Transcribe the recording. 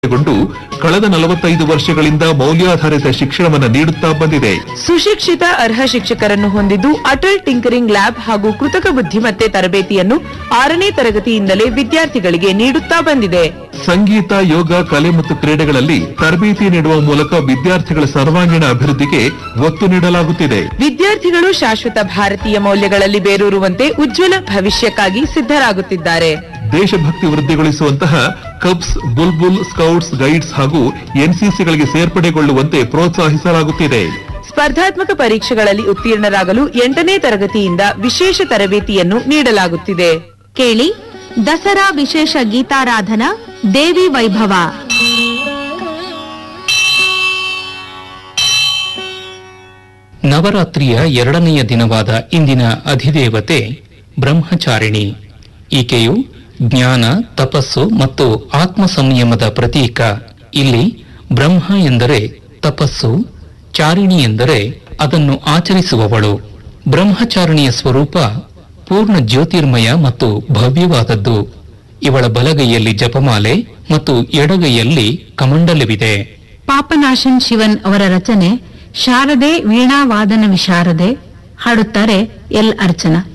ಗೊಂಡು ಕಳೆದ ನಲವತ್ತೈದು ವರ್ಷಗಳಿಂದ ಮೌಲ್ಯಾಧಾರಿತ ಶಿಕ್ಷಣವನ್ನು ನೀಡುತ್ತಾ ಬಂದಿದೆ ಸುಶಿಕ್ಷಿತ ಅರ್ಹ ಶಿಕ್ಷಕರನ್ನು ಹೊಂದಿದ್ದು ಅಟಲ್ ಟಿಂಕರಿಂಗ್ ಲ್ಯಾಬ್ ಹಾಗೂ ಕೃತಕ ಬುದ್ಧಿಮತ್ತೆ ತರಬೇತಿಯನ್ನು ಆರನೇ ತರಗತಿಯಿಂದಲೇ ವಿದ್ಯಾರ್ಥಿಗಳಿಗೆ ನೀಡುತ್ತಾ ಬಂದಿದೆ ಸಂಗೀತ ಯೋಗ ಕಲೆ ಮತ್ತು ಕ್ರೀಡೆಗಳಲ್ಲಿ ತರಬೇತಿ ನೀಡುವ ಮೂಲಕ ವಿದ್ಯಾರ್ಥಿಗಳ ಸರ್ವಾಂಗೀಣ ಅಭಿವೃದ್ಧಿಗೆ ಒತ್ತು ನೀಡಲಾಗುತ್ತಿದೆ ವಿದ್ಯಾರ್ಥಿಗಳು ಶಾಶ್ವತ ಭಾರತೀಯ ಮೌಲ್ಯಗಳಲ್ಲಿ ಬೇರೂರುವಂತೆ ಉಜ್ವಲ ಭವಿಷ್ಯಕ್ಕಾಗಿ ಸಿದ್ಧರಾಗುತ್ತಿದ್ದಾರೆ ದೇಶಭಕ್ತಿ ವೃದ್ಧಿಗೊಳಿಸುವಂತಹ ಕಬ್ಸ್ ಬುಲ್ಬುಲ್ ಸ್ಕೌಟ್ಸ್ ಗೈಡ್ಸ್ ಹಾಗೂ ಎನ್ಸಿಸಿಗಳಿಗೆ ಸೇರ್ಪಡೆಗೊಳ್ಳುವಂತೆ ಪ್ರೋತ್ಸಾಹಿಸಲಾಗುತ್ತಿದೆ ಸ್ಪರ್ಧಾತ್ಮಕ ಪರೀಕ್ಷೆಗಳಲ್ಲಿ ಉತ್ತೀರ್ಣರಾಗಲು ಎಂಟನೇ ತರಗತಿಯಿಂದ ವಿಶೇಷ ತರಬೇತಿಯನ್ನು ನೀಡಲಾಗುತ್ತಿದೆ ಕೇಳಿ ದಸರಾ ವಿಶೇಷ ಗೀತಾರಾಧನಾ ದೇವಿ ವೈಭವ ನವರಾತ್ರಿಯ ಎರಡನೆಯ ದಿನವಾದ ಇಂದಿನ ಅಧಿದೇವತೆ ಬ್ರಹ್ಮಚಾರಿಣಿ ಈಕೆಯು ಜ್ಞಾನ ತಪಸ್ಸು ಮತ್ತು ಆತ್ಮ ಸಂಯಮದ ಪ್ರತೀಕ ಇಲ್ಲಿ ಬ್ರಹ್ಮ ಎಂದರೆ ತಪಸ್ಸು ಚಾರಿಣಿ ಎಂದರೆ ಅದನ್ನು ಆಚರಿಸುವವಳು ಬ್ರಹ್ಮಚಾರಿಣಿಯ ಸ್ವರೂಪ ಪೂರ್ಣ ಜ್ಯೋತಿರ್ಮಯ ಮತ್ತು ಭವ್ಯವಾದದ್ದು ಇವಳ ಬಲಗೈಯಲ್ಲಿ ಜಪಮಾಲೆ ಮತ್ತು ಎಡಗೈಯಲ್ಲಿ ಕಮಂಡಲವಿದೆ ಪಾಪನಾಶನ್ ಶಿವನ್ ಅವರ ರಚನೆ ಶಾರದೆ ವೀಣಾವಾದನ ವಿಶಾರದೆ ಹಾಡುತ್ತಾರೆ ಎಲ್ ಅರ್ಚನಾ